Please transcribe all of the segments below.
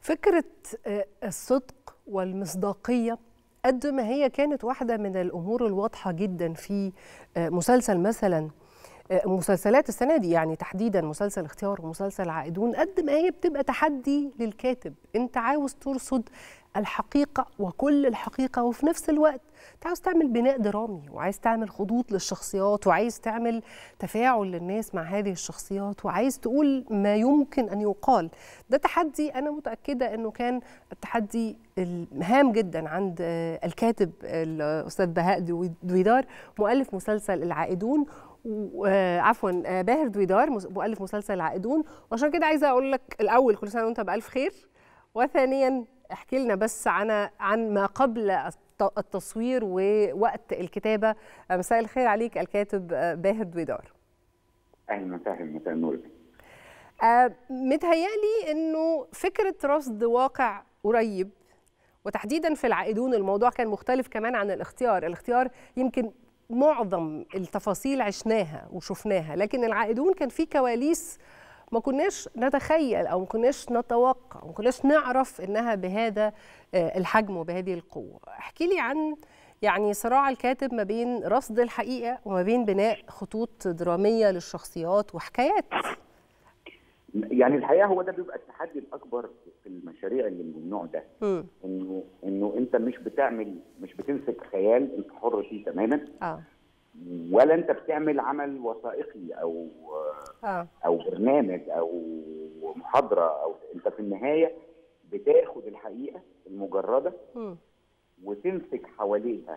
فكرة الصدق والمصداقية قد ما هي كانت واحدة من الأمور الواضحة جدا في مسلسل مثلا مسلسلات السنة دي يعني تحديدا مسلسل اختيار ومسلسل عائدون قد ما هي بتبقى تحدي للكاتب انت عاوز ترصد الحقيقة وكل الحقيقة وفي نفس الوقت انت عاوز تعمل بناء درامي وعايز تعمل خطوط للشخصيات وعايز تعمل تفاعل للناس مع هذه الشخصيات وعايز تقول ما يمكن أن يقال ده تحدي أنا متأكدة أنه كان التحدي الهام جدا عند الكاتب الأستاذ بهاء دويدار مؤلف مسلسل العائدون عفوا باهر دويدار مؤلف مسلسل العائدون وعشان كده عايزه اقول لك الاول كل سنه وانت بالف خير وثانيا احكي لنا بس عن عن ما قبل التصوير ووقت الكتابه مساء الخير عليك الكاتب باهر دويدار اهلا وسهلا مساء النور آه متهيألي انه فكره رصد واقع قريب وتحديدا في العائدون الموضوع كان مختلف كمان عن الاختيار الاختيار يمكن معظم التفاصيل عشناها وشفناها لكن العائدون كان في كواليس ما كناش نتخيل او ما كناش نتوقع وما كناش نعرف انها بهذا الحجم وبهذه القوه احكي لي عن يعني صراع الكاتب ما بين رصد الحقيقه وما بين بناء خطوط دراميه للشخصيات وحكايات يعني الحقيقه هو ده بيبقى التحدي الاكبر في المشاريع اللي من النوع ده م. انه انه انت مش بتعمل مش بتمسك خيال انت حر فيه تماما اه ولا انت بتعمل عمل وثائقي او آه. او برنامج او محاضره او انت في النهايه بتاخد الحقيقه المجرده م. وتمسك حواليها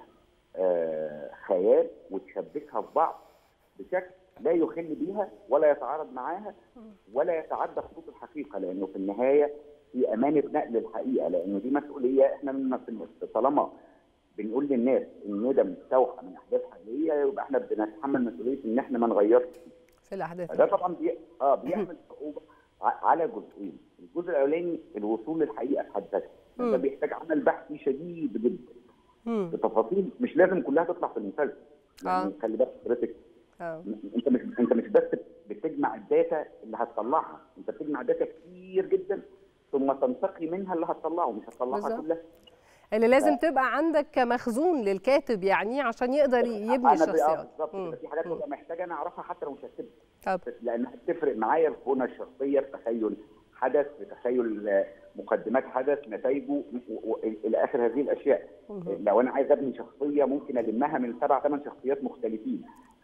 آه خيال وتشبكها في بعض بشكل لا يخل بيها ولا يتعارض معاها ولا يتعدى خطوط الحقيقه لانه في النهايه في امانه نقل الحقيقه لانه دي مسؤوليه احنا من طالما بنقول للناس ان ده مستوحى من احداث حقيقيه يبقى احنا بنتحمل مسؤوليه ان احنا ما نغيرش في الاحداث ده طبعا بي... اه بيعمل صعوبه على جزئين الجزء الاولاني الوصول للحقيقه في حد ذاتها ده بيحتاج عمل بحثي شديد جدا بتفاصيل مش لازم كلها تطلع في المسلسل يعني خلي بالك حضرتك اه انت مش انت مش بس بتجمع الداتا اللي هتطلعها انت بتجمع داتا كتير جدا ثم تنتقي منها اللي هتطلعه مش هتطلعها بالظبط. كلها اللي لازم تبقى عندك كمخزون للكاتب يعني عشان يقدر يبني انا الشخصيات بالظبط كده في حاجات ببقى محتاجه انا اعرفها حتى لو مش هكتبها طب لانها هتفرق معايا في بنى الشخصيه في تخيل حدث في تخيل آه، مقدمات حدث نتائجه و- و- الى اخر هذه الاشياء مهم. لو انا عايز ابني شخصيه ممكن المها من سبع ثمان شخصيات مختلفين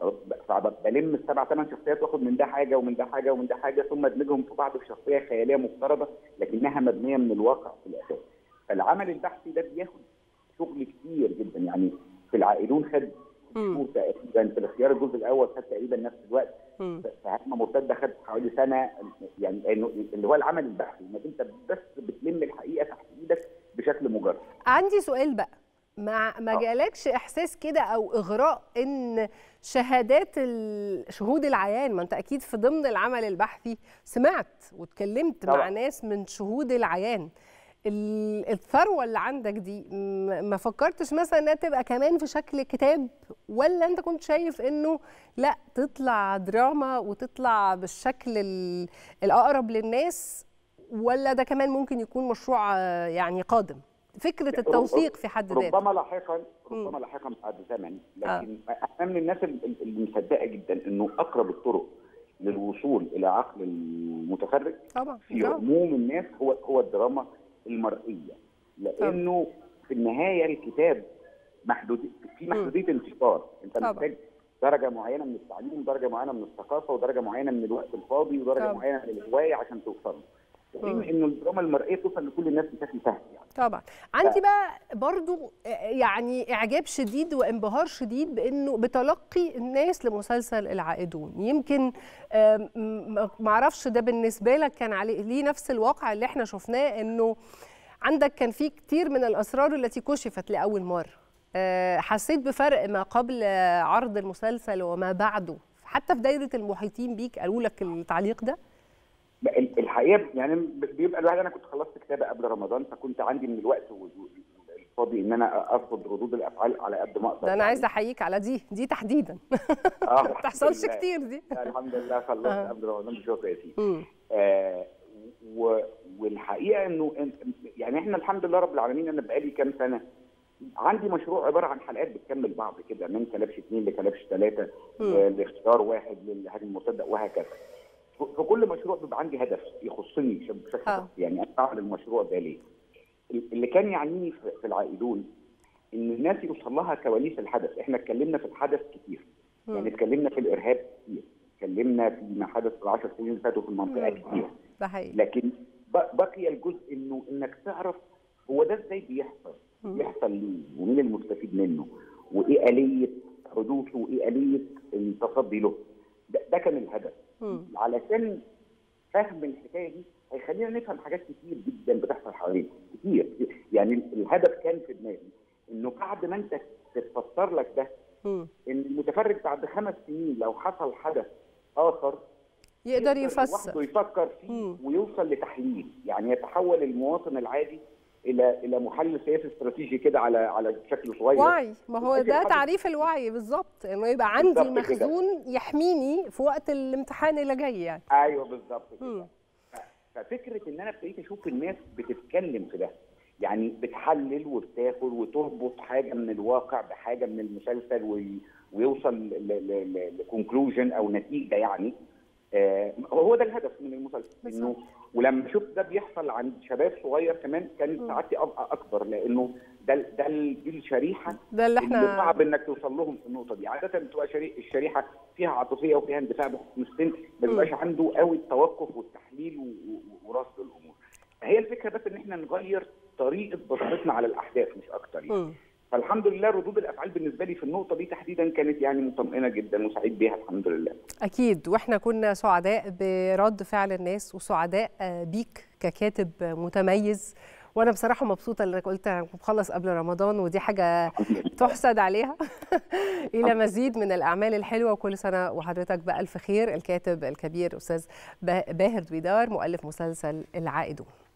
فبلم السبع ثمان شخصيات واخد من ده حاجه ومن ده حاجه ومن ده حاجه ثم ادمجهم في بعض في شخصيه خياليه مفترضه لكنها مبنيه من الواقع في الاساس فالعمل البحثي ده بياخد شغل كتير جدا يعني في العائلون خد مم. شهور تقريبا في الاختيار الجزء الاول خد تقريبا نفس الوقت مم. في هجمه مرتده خد حوالي سنه يعني انه اللي هو العمل البحثي انك انت بس بتلم الحقيقه تحت ايدك بشكل مجرد عندي سؤال بقى ما ما آه. جالكش احساس كده او اغراء ان شهادات ال- شهود العيان ما انت اكيد في ضمن العمل البحثي سمعت واتكلمت مع طبعا. ناس من شهود العيان ال- الثروه اللي عندك دي م- ما فكرتش مثلا انها تبقى كمان في شكل كتاب ولا انت كنت شايف انه لا تطلع دراما وتطلع بالشكل ال- الاقرب للناس ولا ده كمان ممكن يكون مشروع آه، يعني قادم فكره التوثيق في حد ذاته ربما لاحقا ربما لاحقا بعد زمن لكن انا من الناس ال- اللي مصدقه جدا انه اقرب الطرق للوصول الى عقل المتفرج طبعا في طبعا. عموم الناس هو هو الدراما المرئيه لانه في النهايه الكتاب محدود في محدوديه انتشار انت طبعا. محتاج درجه معينه من التعليم ودرجه معينه من الثقافه ودرجه معينه من الوقت الفاضي ودرجه طبعا. معينه من الهوايه عشان توصل له في مم. حين انه الدراما المرئيه توصل لكل الناس بشكل سهل يعني طبعا عندي بقى برضو يعني اعجاب شديد وانبهار شديد بانه بتلقي الناس لمسلسل العائدون يمكن آم، م- ما اعرفش ده بالنسبه لك كان عليه ليه نفس الواقع اللي احنا شفناه انه عندك كان في كتير من الاسرار التي كشفت لاول مره آه، حسيت بفرق ما قبل عرض المسلسل وما بعده حتى في دايره المحيطين بيك قالوا لك التعليق ده لا، ال- الحقيقه يعني ب- بيبقى الواحد انا كنت خلصت كتابه قبل رمضان فكنت عندي من الوقت و- و- الفاضي ان انا ارفض ردود الافعال على قد ما اقدر ده انا عايزه احييك على دي دي تحديدا اه ما بتحصلش الحمد لله. كتير دي لا، الحمد لله خلصت آه. قبل رمضان بشويه كويسين مم. آه و- الحقيقه انه إن- يعني احنا الحمد لله رب العالمين انا بقالي كام سنه عندي مشروع عباره عن حلقات بتكمل بعض كده من كلبش اثنين لكلبش ثلاثه آه، لاختيار واحد للهاجم المرتد وهكذا ف- في كل مشروع بيبقى عندي هدف يخصني بش- بشكل آه. شخصي يعني انا بعمل المشروع ده ليه؟ اللي كان يعنيني في في العائدون ان الناس يوصل لها كواليس الحدث احنا اتكلمنا في الحدث كتير يعني اتكلمنا في الارهاب كتير اتكلمنا في ما حدث في العشر سنين اللي فاتوا في المنطقه كتير ده حقيقي لكن ب- بقي الجزء انه انك تعرف هو ده ازاي بيحصل بيحصل ليه ومين المستفيد منه وايه اليه حدوثه وايه اليه التصدي له ده, ده كان الهدف مم. علشان فهم الحكايه دي هيخلينا نفهم حاجات كتير جدا بتحصل حوالينا كتير يعني الهدف كان في دماغي انه بعد ما انت تتفسر لك ده مم. ان المتفرج بعد خمس سنين لو حصل حدث اخر يقدر لوحده يفسر يفكر فيه مم. ويوصل لتحليل يعني يتحول المواطن العادي الى الى محلل سياسي استراتيجي كده على على شكل صغير وعي ما هو وفاكر ده حاجة- تعريف الوعي بالظبط انه يبقى عندي بالظبط كده. مخزون يحميني في وقت الامتحان اللي جاي يعني ايوه بالظبط مم. كده ف- ففكره ان انا ابتديت اشوف الناس بتتكلم في ده يعني بتحلل وبتاخد وتربط حاجه من الواقع بحاجه من المسلسل وي- ويوصل لكونكلوجن او نتيجه يعني آه هو ده الهدف من المسلسل بالظبط. انه ولما شفت ده بيحصل عند شباب صغير كمان كانت سعادتي ابقى اكبر لانه ده ده ال- دي الشريحه ده اللي اللي احنا صعب انك توصل لهم في النقطه دي عاده بتبقى شري... الشريحه فيها عاطفيه وفيها اندفاع بحكم السن ما بيبقاش عنده قوي التوقف والتحليل و... و... ورصد الامور هي الفكره بس ان احنا نغير طريقه بصيرتنا على الاحداث مش اكتر يعني مم. فالحمد لله ردود الافعال بالنسبه لي في النقطه دي تحديدا كانت يعني مطمئنه جدا وسعيد بيها الحمد لله أكيد وإحنا كنا سعداء برد فعل الناس وسعداء آه، بيك ككاتب متميز وأنا بصراحة مبسوطة اللي قلت بخلص قبل رمضان ودي حاجة تحسد عليها إلى مزيد من الأعمال الحلوة وكل سنة وحضرتك بألف خير الكاتب الكبير أستاذ با- باهر دويدار مؤلف مسلسل العائدون